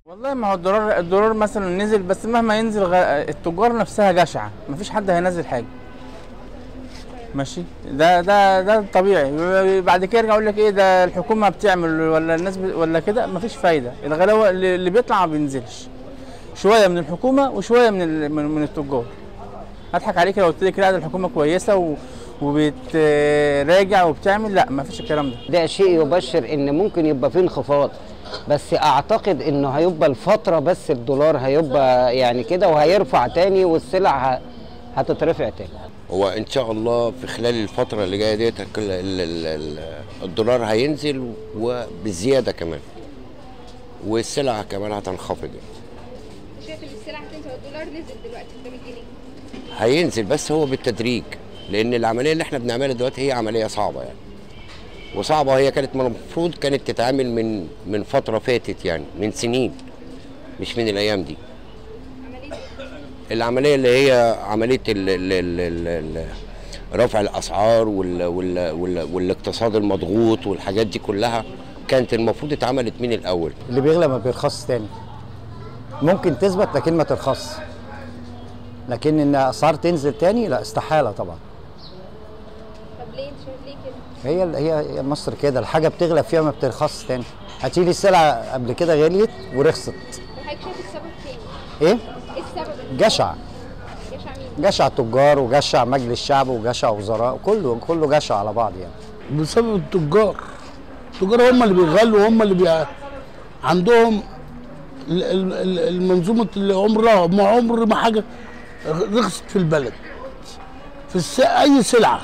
والله ما هو الدولار الدولار مثلا نزل بس مهما ينزل غ... التجار نفسها جشعه مفيش حد هينزل حاجه ماشي ده ده ده طبيعي بعد كده يرجع يقول لك ايه ده الحكومه بتعمل ولا الناس ب... ولا كده مفيش فايده الغلاوه اللي اللي بيطلع ما بينزلش شويه من الحكومه وشويه من ال... من, من التجار هضحك عليك لو قلت لك لا ده الحكومه كويسه و... وبتراجع وبتعمل لا مفيش الكلام ده ده شيء يبشر ان ممكن يبقى فيه انخفاض بس اعتقد انه هيبقى الفتره بس الدولار هيبقى يعني كده وهيرفع تاني والسلع ه- هتترفع تاني هو ان شاء الله في خلال الفتره اللي جايه ديت الكل- ال- ال- ال- الدولار هينزل وبزياده كمان والسلع كمان هتنخفض يعني. شايف ان السلع هتنزل والدولار نزل دلوقتي قدام الجنيه هينزل بس هو بالتدريج لان العمليه اللي احنا بنعملها دلوقتي هي عمليه صعبه يعني وصعبه هي كانت من المفروض كانت تتعمل من من فتره فاتت يعني من سنين مش من الايام دي عمليه العمليه اللي هي عمليه ال ال ال ال ال رفع الاسعار وال وال وال والاقتصاد المضغوط والحاجات دي كلها كانت المفروض اتعملت من الاول اللي بيغلى ما بيرخص تاني ممكن تثبت لكن ما ترخص لكن ان اسعار تنزل تاني لا استحاله طبعا طب ليه انت شايف ليه كده؟ هي هي هي مصر كده الحاجه بتغلى فيها ما بترخص تاني هتيجي السلعه قبل كده غليت ورخصت طب حضرتك شايف السبب فين؟ ايه ايه السبب؟ إن- جشع جشع مين؟ جشع تجار وجشع مجلس الشعب وجشع وزراء كله كله جشع على بعض يعني بسبب التجار التجار هم اللي بيغلوا هم اللي بي... عندهم ال- ال- ال- المنظومة اللي عمرها ما عمر ما حاجة رخصت في البلد في الس... أي سلعة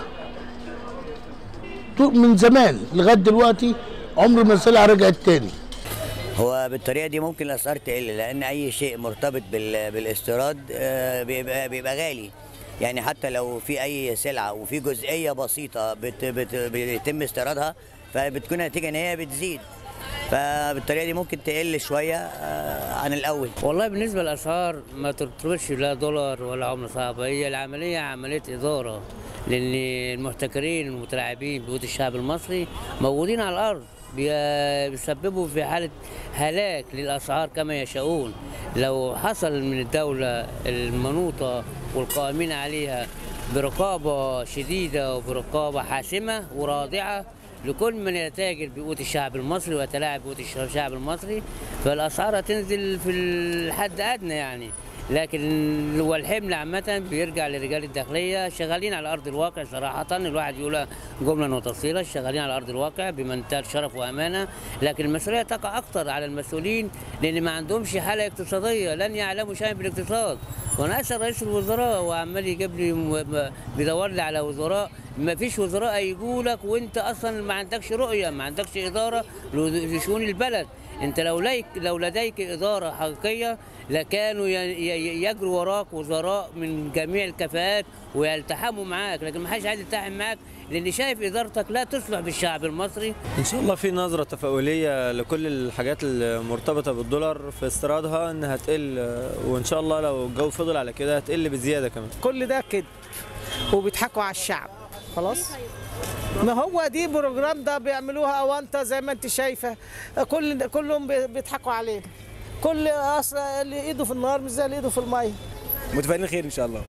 طو- من زمان لغاية دلوقتي عمر ما سلعة رجعت تاني هو بالطريقه دي ممكن الاسعار تقل لان اي شيء مرتبط بال- بالاستيراد آه، بيبقى بيبقى غالي يعني حتى لو في اي سلعه وفي جزئيه بسيطه بت بت بيتم استيرادها فبتكون النتيجه ان هي بتزيد فبالطريقه دي ممكن تقل شويه آه، عن الاول والله بالنسبة للأسعار ما ترتبطش لا دولار ولا عملة صعبة هي العملية عملية إدارة لأن المحتكرين المتلاعبين بيوت الشعب المصري موجودين على الأرض بي- بيسببوا في حالة هلاك للأسعار كما يشاءون لو حصل من الدولة المنوطة والقائمين عليها برقابة شديدة وبرقابة حاسمة ورادعة لكل من يتاجر بقوت الشعب المصري ويتلاعب بقوت الشعب المصري فالاسعار هتنزل في الحد ادنى يعني لكن هو الحمل عامة بيرجع لرجال الداخلية شغالين على أرض الواقع صراحة الواحد يقولها جملة وتفصيلا شغالين على أرض الواقع بمنتهى الشرف وأمانة لكن المسؤولية تقع أكثر على المسؤولين لأن ما عندهمش حالة اقتصادية لن يعلموا شيئا بالاقتصاد وأنا أسأل رئيس الوزراء وعمال يجيب لي م- م- بيدور لي على وزراء ما فيش وزراء يجوا لك وانت اصلا ما عندكش رؤيه ما عندكش اداره لشؤون البلد انت لو ليك لو لديك اداره حقيقيه لكانوا ي- ي- يجروا وراك وزراء من جميع الكفاءات ويلتحموا معاك لكن ما حدش عايز يلتحم معاك لان شايف ادارتك لا تصلح بالشعب المصري ان شاء الله في نظره تفاؤليه لكل الحاجات المرتبطه بالدولار في استيرادها انها تقل وان شاء الله لو الجو فضل على كده هتقل بزياده كمان كل ده كده وبيضحكوا على الشعب خلاص ما هو دي بروجرام ده بيعملوها اونطه زي ما انت شايفه كل كلهم بي- بيضحكوا علينا كل اصل اللي ايده في النار مش زي اللي ايده في الميه متفائلين خير ان شاء الله